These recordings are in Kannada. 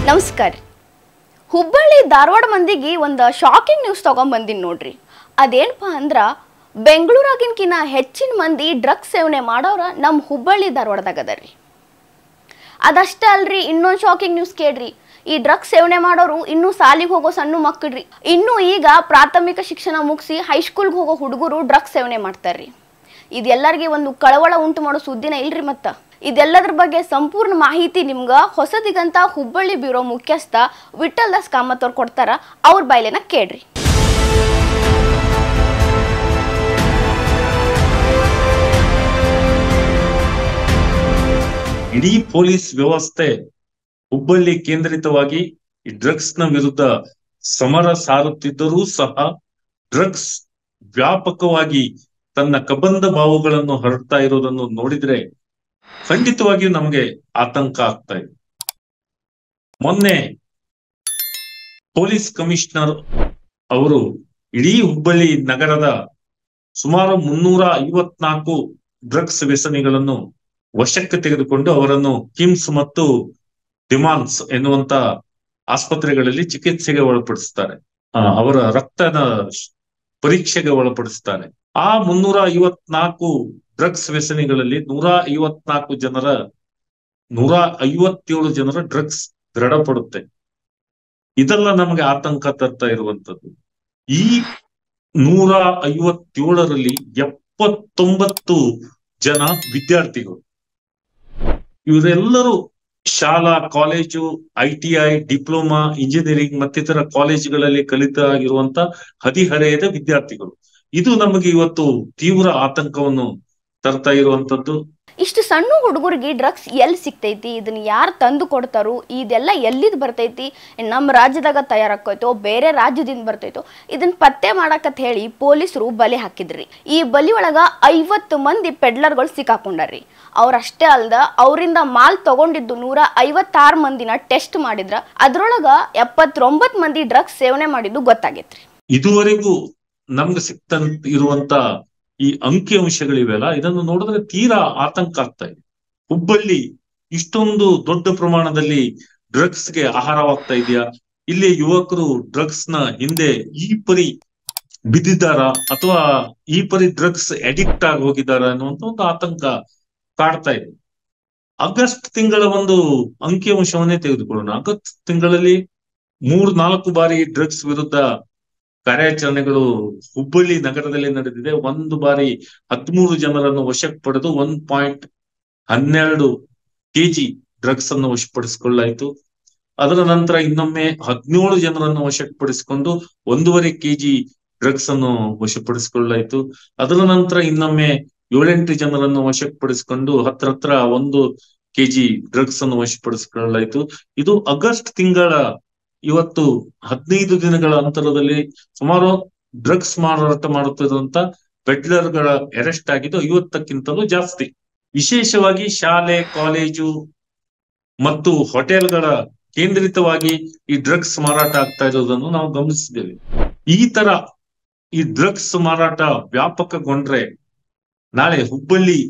ನಮಸ್ಕಾರ ಹುಬ್ಬಳ್ಳಿ ಧಾರವಾಡ ಮಂದಿಗೆ ಒಂದು ಶಾಕಿಂಗ್ ನ್ಯೂಸ್ ತಗೊಂಬಂದಿನಿ ನೋಡ್ರಿ ಅದೇನಪ್ಪ ಅಂದ್ರ ಬೆಂಗಳೂರಾಗಿನ್ಕಿನ ಹೆಚ್ಚಿನ ಮಂದಿ ಡ್ರಗ್ಸ್ ಸೇವನೆ ಮಾಡೋರ ನಮ್ಮ ಹುಬ್ಬಳ್ಳಿ ಧಾರವಾಡದಾಗ ಅದರ್ರಿ ಅದಷ್ಟೇ ಅಲ್ರಿ ಇನ್ನೊಂದು ಶಾಕಿಂಗ್ ನ್ಯೂಸ್ ಕೇಳ್ರಿ ಈ ಡ್ರಗ್ಸ್ ಸೇವನೆ ಮಾಡೋರು ಇನ್ನೂ ಸಾಲಿಗೆ ಹೋಗೋ ಸಣ್ಣ ಮಕ್ಕಳ್ರಿ ಇನ್ನೂ ಈಗ ಪ್ರಾಥಮಿಕ ಶಿಕ್ಷಣ ಮುಗಿಸಿ ಹೈಸ್ಕೂಲ್ಗೆ ಹೋಗೋ ಹುಡುಗರು ಡ್ರಗ್ಸ್ ಸೇವನೆ ಮಾಡ್ತಾರ್ರಿ ಇದೆಲ್ಲರಿಗೆ ಒಂದು ಕಳವಳ ಉಂಟು ಮಾಡೋ ಸುದ್ದಿನ ಇಲ್ರಿ ಮತ್ತ ಇದೆಲ್ಲದ್ರ ಬಗ್ಗೆ ಸಂಪೂರ್ಣ ಮಾಹಿತಿ ನಿಮ್ಗ ಹೊಸದಿಗಂತ ಹುಬ್ಬಳ್ಳಿ ಬ್ಯೂರೋ ಮುಖ್ಯಸ್ಥ ವಿಠಲ್ ದಾಸ್ ಕಾಮತ್ ಅವ್ರು ಕೊಡ್ತಾರ ಅವ್ರ ಬಾಯ್ಲೆನ ಕೇಳ್ರಿ ಇಡೀ ಪೊಲೀಸ್ ವ್ಯವಸ್ಥೆ ಹುಬ್ಬಳ್ಳಿ ಕೇಂದ್ರಿತವಾಗಿ ಈ ಡ್ರಗ್ಸ್ ನ ವಿರುದ್ಧ ಸಮರ ಸಾರುತ್ತಿದ್ದರೂ ಸಹ ಡ್ರಗ್ಸ್ ವ್ಯಾಪಕವಾಗಿ ತನ್ನ ಕಬಂಧ ಬಾವುಗಳನ್ನು ಹರಡ್ತಾ ಇರೋದನ್ನು ನೋಡಿದ್ರೆ ಖಂಡಿತವಾಗಿಯೂ ನಮಗೆ ಆತಂಕ ಆಗ್ತಾ ಇದೆ ಮೊನ್ನೆ ಪೊಲೀಸ್ ಕಮಿಷನರ್ ಅವರು ಇಡೀ ಹುಬ್ಬಳ್ಳಿ ನಗರದ ಸುಮಾರು ಮುನ್ನೂರ ಐವತ್ನಾಲ್ಕು ಡ್ರಗ್ಸ್ ವ್ಯಸನಿಗಳನ್ನು ವಶಕ್ಕೆ ತೆಗೆದುಕೊಂಡು ಅವರನ್ನು ಕಿಮ್ಸ್ ಮತ್ತು ಡಿಮಾನ್ಸ್ ಎನ್ನುವಂತ ಆಸ್ಪತ್ರೆಗಳಲ್ಲಿ ಚಿಕಿತ್ಸೆಗೆ ಒಳಪಡಿಸ್ತಾರೆ ಆ, ಅವರ ರಕ್ತದ ಶ್- ಪರೀಕ್ಷೆಗೆ ಒಳಪಡಿಸ್ತಾರೆ ಆ ಮುನ್ನೂರ ಐವತ್ನಾಲ್ಕು ಡ್ರಗ್ಸ್ ವ್ಯಸನಿಗಳಲ್ಲಿ ನೂರ ಐವತ್ನಾಲ್ಕು ಜನರ ನೂರ ಐವತ್ತೇಳು ಜನರ ಡ್ರಗ್ಸ್ ದೃಢಪಡುತ್ತೆ ಇದೆಲ್ಲ ನಮಗೆ ಆತಂಕ ತರ್ತಾ ಇರುವಂತದ್ದು ಈ ನೂರ ಐವತ್ತೇಳರಲ್ಲಿ ಎಪ್ಪತ್ತೊಂಬತ್ತು ಜನ ವಿದ್ಯಾರ್ಥಿಗಳು ಇವರೆಲ್ಲರೂ ಶಾಲಾ college I T I diploma engineering ಮತ್ತಿತರ ಕಾಲೇಜುಗಳಲ್ಲಿ ಕಲಿತಾಗಿರುವಂತ ಹದಿಹರೆಯದ ವಿದ್ಯಾರ್ಥಿಗಳು ಇದು ನಮಗೆ ಇವತ್ತು ತೀವ್ರ ಆತಂಕವನ್ನು ತರ್ತಾ ಇರುವಂತದ್ದು ಇಷ್ಟು ಸಣ್ಣ ಹುಡುಗರಿಗೆ ಡ್ರಗ್ಸ್ ಎಲ್ಲಿ ಸಿಗ್ತೈತಿ ಇದನ್ನ ಯಾರು ತಂದು ಕೊಡ್ತಾರೋ ಇದೆಲ್ಲ ಎಲ್ಲಿದ್ ಬರ್ತೈತಿ ನಮ್ಮ ರಾಜ್ಯದಾಗ ತಯಾರಾಕೈತೋ ಬೇರೆ ರಾಜ್ಯದಿಂದ ಬರ್ತೈತೋ ಇದನ್ನ ಪತ್ತೆ ಮಾಡಕತ್ ಹೇಳಿ ಪೊಲೀಸರು ಬಲೆ ಹಾಕಿದ್ರಿ ಈ ಬಲಿ ಒಳಗ ಐವತ್ತು ಮಂದಿ ಪೆಡ್ಲರ್ಗಳು ಸಿಕ್ಕಾಕೊಂಡಾರ್ರಿ ಅವ್ರಷ್ಟೇ ಅಲ್ದ ಅವರಿಂದ ಮಾಲ್ ತಗೊಂಡಿದ್ದು ನೂರ ಐವತ್ತಾರು ಮಂದಿನ ಟೆಸ್ಟ್ ಮಾಡಿದ್ರ ಅದ್ರೊಳಗ ಎಪ್ಪತ್ತೊಂಬತ್ತು ಮಂದಿ ಡ್ರಗ್ಸ್ ಸೇವನೆ ಮಾಡಿದ್ದು ಗೊತ್ತಾಗೈತ್ರಿ ಇದುವರೆಗೂ ನಮ್ಗೆ ಸಿಕ್ತಂತ ಇರುವಂತ ಈ ಅಂಕಿ ಅಂಶಗಳಿವೆಲ್ಲ ಇದನ್ನು ನೋಡಿದ್ರೆ ತೀರಾ ಆತಂಕ ಆಗ್ತಾ ಇದೆ ಹುಬ್ಬಳ್ಳಿ ಇಷ್ಟೊಂದು ದೊಡ್ಡ ಪ್ರಮಾಣದಲ್ಲಿ ಡ್ರಗ್ಸ್ಗೆ ಆಹಾರವಾಗ್ತಾ ಇದೆಯಾ ಇಲ್ಲಿ ಯುವಕರು ಡ್ರಗ್ಸ್ ನ ಹಿಂದೆ ಈ ಪರಿ ಬಿದ್ದಿದ್ದಾರಾ ಅಥವಾ ಈ ಪರಿ ಡ್ರಗ್ಸ್ ಅಡಿಕ್ಟ್ ಆಗಿ ಹೋಗಿದ್ದಾರಾ ಅನ್ನುವಂತ ಒಂದು ಆತಂಕ ಕಾಡ್ತಾ ಇದೆ ಆಗಸ್ಟ್ ತಿಂಗಳ ಒಂದು ಅಂಕಿಅಂಶವನ್ನೇ ತೆಗೆದುಕೊಳ್ಳೋಣ ಆಗಸ್ಟ್ ತಿಂಗಳಲ್ಲಿ ಮೂರ್ ನಾಲ್ಕು ಬಾರಿ ಡ್ರಗ್ಸ್ ವಿರುದ್ಧ ಕಾರ್ಯಾಚರಣೆಗಳು ಹುಬ್ಬಳ್ಳಿ ನಗರದಲ್ಲಿ ನಡೆದಿದೆ ಒಂದು ಬಾರಿ ಹದಿಮೂರು ಜನರನ್ನು ವಶಕ್ಕೆ ಪಡೆದು ಒಂದ್ ಪಾಯಿಂಟ್ ಹನ್ನೆರಡು ಕೆಜಿ ಡ್ರಗ್ಸ್ ಅನ್ನು ವಶಪಡಿಸಿಕೊಳ್ಳಾಯಿತು ಅದರ ನಂತರ ಇನ್ನೊಮ್ಮೆ ಹದಿನೇಳು ಜನರನ್ನು ವಶಪಡಿಸಿಕೊಂಡು ಒಂದೂವರೆ ಕೆಜಿ ಡ್ರಗ್ಸ್ ಅನ್ನು ವಶಪಡಿಸಿಕೊಳ್ಳಾಯಿತು ಅದರ ನಂತರ ಇನ್ನೊಮ್ಮೆ ಏಳೆಂಟು ಜನರನ್ನು ವಶಪಡಿಸಿಕೊಂಡು ಹತ್ರ ಹತ್ರ ಒಂದು ಕೆಜಿ ಡ್ರಗ್ಸ್ ಅನ್ನು ವಶಪಡಿಸಿಕೊಳ್ಳಾಯಿತು ಇದು ಆಗಸ್ಟ್ ತಿಂಗಳ ಇವತ್ತು ಹದಿನೈದು ದಿನಗಳ ಅಂತರದಲ್ಲಿ ಸುಮಾರು ಡ್ರಗ್ಸ್ ಮಾರಾಟ ಮಾಡುತ್ತಿರುವಂತ ಪೆಡ್ಲರ್ಗಳ ಅರೆಸ್ಟ್ ಆಗಿದ್ದು ಐವತ್ತಕ್ಕಿಂತಲೂ ಜಾಸ್ತಿ ವಿಶೇಷವಾಗಿ ಶಾಲೆ ಕಾಲೇಜು ಮತ್ತು ಹೋಟೆಲ್ಗಳ ಕೇಂದ್ರಿತವಾಗಿ ಈ ಡ್ರಗ್ಸ್ ಮಾರಾಟ ಆಗ್ತಾ ಇರೋದನ್ನು ನಾವು ಗಮನಿಸಿದ್ದೇವೆ ಈ ತರ ಈ ಡ್ರಗ್ಸ್ ಮಾರಾಟ ವ್ಯಾಪಕಗೊಂಡ್ರೆ ನಾಳೆ ಹುಬ್ಬಳ್ಳಿ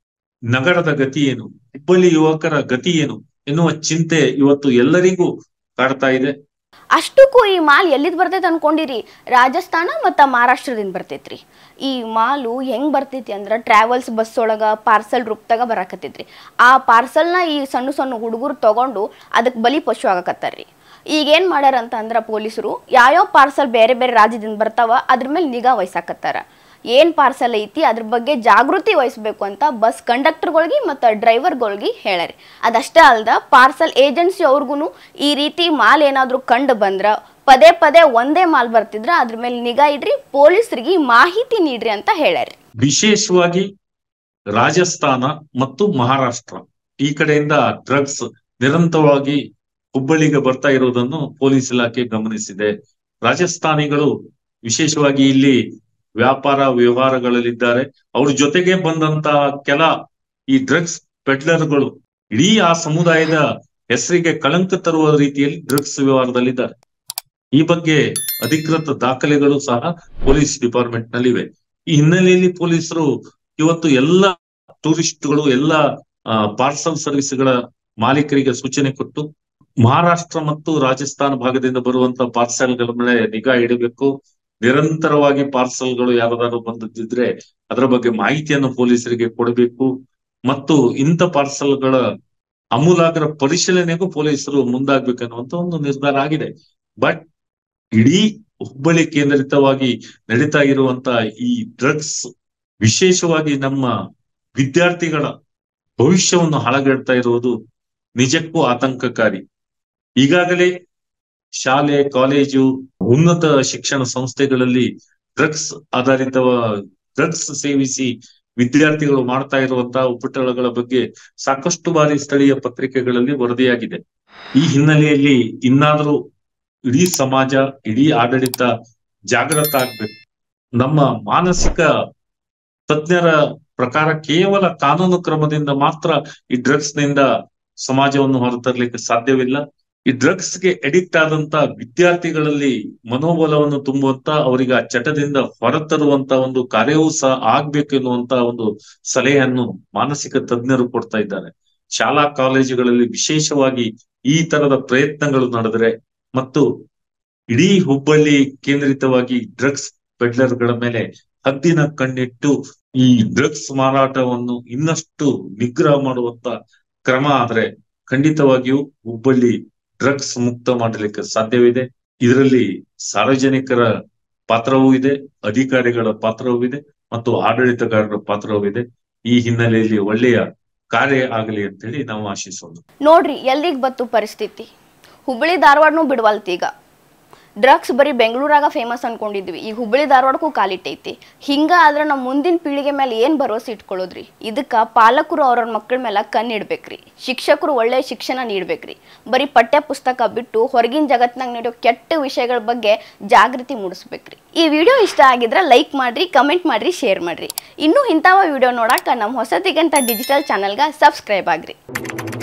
ನಗರದ ಗತಿ ಏನು ಹುಬ್ಬಳ್ಳಿ ಯುವಕರ ಗತಿ ಏನು ಎನ್ನುವ ಚಿಂತೆ ಇವತ್ತು ಎಲ್ಲರಿಗೂ ಕಾಡ್ತಾ ಇದೆ ಅಷ್ಟಕ್ಕೂ ಈ ಮಾಲ್ ಎಲ್ಲಿದ್ ಬರ್ತೈತೆ ಅನ್ಕೊಂಡಿರಿ ರಾಜಸ್ಥಾನ ಮತ್ತು ಮಹಾರಾಷ್ಟ್ರದಿಂದ ಬರ್ತೈತ್ರಿ ಈ ಮಾಲು ಹೆಂಗ್ ಬರ್ತೈತಿ ಅಂದ್ರೆ ಟ್ರಾವೆಲ್ಸ್ ಬಸ್ ಒಳಗ ಪಾರ್ಸಲ್ ರೂಪದಾಗ ಬರಾಕತ್ತೈತ್ರಿ ಆ ಪಾರ್ಸಲ್ನ ಈ ಸಣ್ಣ ಸಣ್ಣ ಹುಡುಗರು ತಗೊಂಡು ಅದಕ್ಕೆ ಬಲಿ ಪಶು ಆಗಕತ್ತಾರ್ರಿ ಈಗ ಏನ್ ಮಾಡ್ಯಾರ ಅಂತ ಅಂದ್ರ ಪೊಲೀಸರು ಯಾವ್ಯಾವ ಪಾರ್ಸಲ್ ಬೇರೆ ಬೇರೆ ರಾಜ್ಯದಿಂದ ಬರ್ತಾವ ಅದ್ರ ಮೇಲೆ ನಿಗಾ ವಹಿಸಾಕತ್ತಾರ ಏನ್ ಪಾರ್ಸಲ್ ಐತಿ ಅದ್ರ ಬಗ್ಗೆ ಜಾಗೃತಿ ವಹಿಸ್ಬೇಕು ಅಂತ ಬಸ್ ಕಂಡಕ್ಟರ್ಗಳಿಗೆ ಮತ್ತು ಡ್ರೈವರ್ಗಳಿಗೆ ಹೇಳ್ಯಾರಿ ಅದಷ್ಟೇ ಅಲ್ದ ಪಾರ್ಸಲ್ ಏಜೆನ್ಸಿ ಅವ್ರಿಗೂ ಈ ರೀತಿ ಮಾಲ್ ಏನಾದರೂ ಕಂಡು ಬಂದ್ರ ಪದೇ ಪದೇ ಒಂದೇ ಮಾಲ್ ಬರ್ತಿದ್ರ ಅದ್ರ ಮೇಲೆ ನಿಗಾ ಇಡ್ರಿ ಪೊಲೀಸರಿಗೆ ಮಾಹಿತಿ ನೀಡ್ರಿ ಅಂತ ಹೇಳ್ಯಾರಿ ವಿಶೇಷವಾಗಿ ರಾಜಸ್ಥಾನ ಮತ್ತು ಮಹಾರಾಷ್ಟ್ರ ಈ ಕಡೆಯಿಂದ ಡ್ರಗ್ಸ್ ನಿರಂತರವಾಗಿ ಹುಬ್ಬಳ್ಳಿಗೆ ಬರ್ತಾ ಇರುವುದನ್ನು ಪೊಲೀಸ್ ಇಲಾಖೆ ಗಮನಿಸಿದೆ ರಾಜಸ್ಥಾನಿಗಳು ವಿಶೇಷವಾಗಿ ಇಲ್ಲಿ ವ್ಯಾಪಾರ ವ್ಯವಹಾರಗಳಲ್ಲಿದ್ದಾರೆ ಅವ್ರ ಜೊತೆಗೆ ಬಂದಂತಹ ಕೆಲ ಈ ಡ್ರಗ್ಸ್ ಪೆಡ್ಲರ್ಗಳು ಇಡೀ ಆ ಸಮುದಾಯದ ಹೆಸರಿಗೆ ಕಳಂಕ ತರುವ ರೀತಿಯಲ್ಲಿ ಡ್ರಗ್ಸ್ ವ್ಯವಹಾರದಲ್ಲಿದ್ದಾರೆ ಈ ಬಗ್ಗೆ ಅಧಿಕೃತ ದಾಖಲೆಗಳು ಸಹ ಪೊಲೀಸ್ ಡಿಪಾರ್ಟ್ಮೆಂಟ್ ನಲ್ಲಿವೆ ಈ ಹಿನ್ನೆಲೆಯಲ್ಲಿ ಪೊಲೀಸರು ಇವತ್ತು ಎಲ್ಲ ಟೂರಿಸ್ಟ್ಗಳು ಎಲ್ಲ ಪಾರ್ಸಲ್ ಸರ್ವಿಸ್ಗಳ ಮಾಲೀಕರಿಗೆ ಸೂಚನೆ ಕೊಟ್ಟು ಮಹಾರಾಷ್ಟ್ರ ಮತ್ತು ರಾಜಸ್ಥಾನ ಭಾಗದಿಂದ ಬರುವಂತ ಪಾರ್ಸೆಲ್ಗಳ ಮೇಲೆ ನಿಗಾ ಇಡಬೇಕು ನಿರಂತರವಾಗಿ ಪಾರ್ಸೆಲ್ಗಳು ಯಾವ್ದಾದ್ರು ಬಂದದ್ದಿದ್ರೆ ಅದರ ಬಗ್ಗೆ ಮಾಹಿತಿಯನ್ನು ಪೊಲೀಸರಿಗೆ ಕೊಡಬೇಕು ಮತ್ತು ಇಂಥ ಪಾರ್ಸೆಲ್ಗಳ ಅಮೂಲಾಗ್ರ ಪರಿಶೀಲನೆಗೂ ಪೊಲೀಸರು ಮುಂದಾಗ್ಬೇಕನ್ನುವಂತ ಒಂದು ನಿರ್ಧಾರ ಆಗಿದೆ ಬಟ್ ಇಡೀ ಹುಬ್ಬಳ್ಳಿ ಕೇಂದ್ರಿತವಾಗಿ ನಡೀತಾ ಇರುವಂತ ಈ ಡ್ರಗ್ಸ್ ವಿಶೇಷವಾಗಿ ನಮ್ಮ ವಿದ್ಯಾರ್ಥಿಗಳ ಭವಿಷ್ಯವನ್ನು ಹಾಳಗೆಡ್ತಾ ಇರುವುದು ನಿಜಕ್ಕೂ ಆತಂಕಕಾರಿ ಈಗಾಗಲೇ ಶಾಲೆ ಕಾಲೇಜು ಉನ್ನತ ಶಿಕ್ಷಣ ಸಂಸ್ಥೆಗಳಲ್ಲಿ ಡ್ರಗ್ಸ್ ಆಧಾರಿತ ಡ್ರಗ್ಸ್ ಸೇವಿಸಿ ವಿದ್ಯಾರ್ಥಿಗಳು ಮಾಡ್ತಾ ಇರುವಂತಹ ಉಪಟಳಗಳ ಬಗ್ಗೆ ಸಾಕಷ್ಟು ಬಾರಿ ಸ್ಥಳೀಯ ಪತ್ರಿಕೆಗಳಲ್ಲಿ ವರದಿಯಾಗಿದೆ ಈ ಹಿನ್ನೆಲೆಯಲ್ಲಿ ಇನ್ನಾದರೂ ಇಡೀ ಸಮಾಜ ಇಡೀ ಆಡಳಿತ ಜಾಗೃತ ಆಗ್ಬೇಕು ನಮ್ಮ ಮಾನಸಿಕ ತಜ್ಞರ ಪ್ರಕಾರ ಕೇವಲ ಕಾನೂನು ಕ್ರಮದಿಂದ ಮಾತ್ರ ಈ ಡ್ರಗ್ಸ್ ನಿಂದ ಸಮಾಜವನ್ನು ಹೊರತರಲಿಕ್ಕೆ ಸಾಧ್ಯವಿಲ್ಲ ಈ ಡ್ರಗ್ಸ್ ಗೆ ಅಡಿಕ್ಟ್ ಆದಂತ ವಿದ್ಯಾರ್ಥಿಗಳಲ್ಲಿ ಮನೋಬಲವನ್ನು ತುಂಬುವಂತ ಅವರಿಗೆ ಆ ಚಟದಿಂದ ಹೊರತರುವಂತ ಒಂದು ಕಾರ್ಯವೂ ಸಹ ಆಗ್ಬೇಕು ಎನ್ನುವಂತ ಒಂದು ಸಲಹೆಯನ್ನು ಮಾನಸಿಕ ತಜ್ಞರು ಕೊಡ್ತಾ ಇದ್ದಾರೆ ಶಾಲಾ ಕಾಲೇಜುಗಳಲ್ಲಿ ವಿಶೇಷವಾಗಿ ಈ ತರದ ಪ್ರಯತ್ನಗಳು ನಡೆದ್ರೆ ಮತ್ತು ಇಡೀ ಹುಬ್ಬಳ್ಳಿ ಕೇಂದ್ರಿತವಾಗಿ ಡ್ರಗ್ಸ್ ಪೆಡ್ಲರ್ಗಳ ಮೇಲೆ ಹದ್ದಿನ ಕಣ್ಣಿಟ್ಟು ಈ ಡ್ರಗ್ಸ್ ಮಾರಾಟವನ್ನು ಇನ್ನಷ್ಟು ನಿಗ್ರಹ ಮಾಡುವಂತ ಕ್ರಮ ಆದ್ರೆ ಖಂಡಿತವಾಗಿಯೂ ಹುಬ್ಬಳ್ಳಿ ಡ್ರಗ್ಸ್ ಮುಕ್ತ ಮಾಡಲಿಕ್ಕೆ ಸಾಧ್ಯವಿದೆ ಇದರಲ್ಲಿ ಸಾರ್ವಜನಿಕರ ಪಾತ್ರವೂ ಇದೆ ಅಧಿಕಾರಿಗಳ ಪಾತ್ರವೂ ಇದೆ ಮತ್ತು ಆಡಳಿತಗಾರರ ಪಾತ್ರವೂ ಇದೆ ಈ ಹಿನ್ನೆಲೆಯಲ್ಲಿ ಒಳ್ಳೆಯ ಕಾರ್ಯ ಆಗಲಿ ಅಂತ ಹೇಳಿ ನಾವು ಆಶಿಸೋಣ ನೋಡ್ರಿ ಎಲ್ಲಿಗೆ ಬತ್ತು ಪರಿಸ್ಥಿತಿ ಹುಬ್ಬಳ್ಳಿ ಧಾರವಾಡನೂ ಬಿಡವಲ್ತ್ ಈಗ ಡ್ರಗ್ಸ್ ಬರೀ ಬೆಂಗಳೂರಾಗ ಫೇಮಸ್ ಅನ್ಕೊಂಡಿದ್ವಿ ಈಗ ಹುಬ್ಬಳ್ಳಿ ಧಾರವಾಡಕ್ಕೂ ಕಾಲಿಟ್ಟೈತಿ ಹಿಂಗ ಆದ್ರೆ ನಮ್ಮ ಮುಂದಿನ ಪೀಳಿಗೆ ಮೇಲೆ ಏನ್ ಭರವಸೆ ಇಟ್ಕೊಳ್ಳೋದ್ರಿ ಇದಕ್ಕ ಪಾಲಕರು ಅವ್ರ ಮಕ್ಕಳ ಮೇಲೆ ಕಣ್ಣಿಡ್ಬೇಕ್ರಿ ಶಿಕ್ಷಕರು ಒಳ್ಳೆ ಶಿಕ್ಷಣ ನೀಡ್ಬೇಕ್ರಿ ಬರೀ ಪಠ್ಯ ಪುಸ್ತಕ ಬಿಟ್ಟು ಹೊರಗಿನ ಜಗತ್ನಾಗ ನಡೆಯೋ ಕೆಟ್ಟ ವಿಷಯಗಳ ಬಗ್ಗೆ ಜಾಗೃತಿ ಮೂಡಿಸ್ಬೇಕ್ರಿ ಈ ವಿಡಿಯೋ ಇಷ್ಟ ಆಗಿದ್ರೆ ಲೈಕ್ ಮಾಡ್ರಿ ಕಮೆಂಟ್ ಮಾಡ್ರಿ ಶೇರ್ ಮಾಡ್ರಿ ಇನ್ನೂ ಇಂಥವ ವಿಡಿಯೋ ನೋಡಾಕ ನಮ್ಮ ಹೊಸತಿಗಂತ ಡಿಜಿಟಲ್ ಚಾನಲ್ಗೆ ಸಬ್ಸ್ಕ್ರೈಬ್ ಆಗ್ರಿ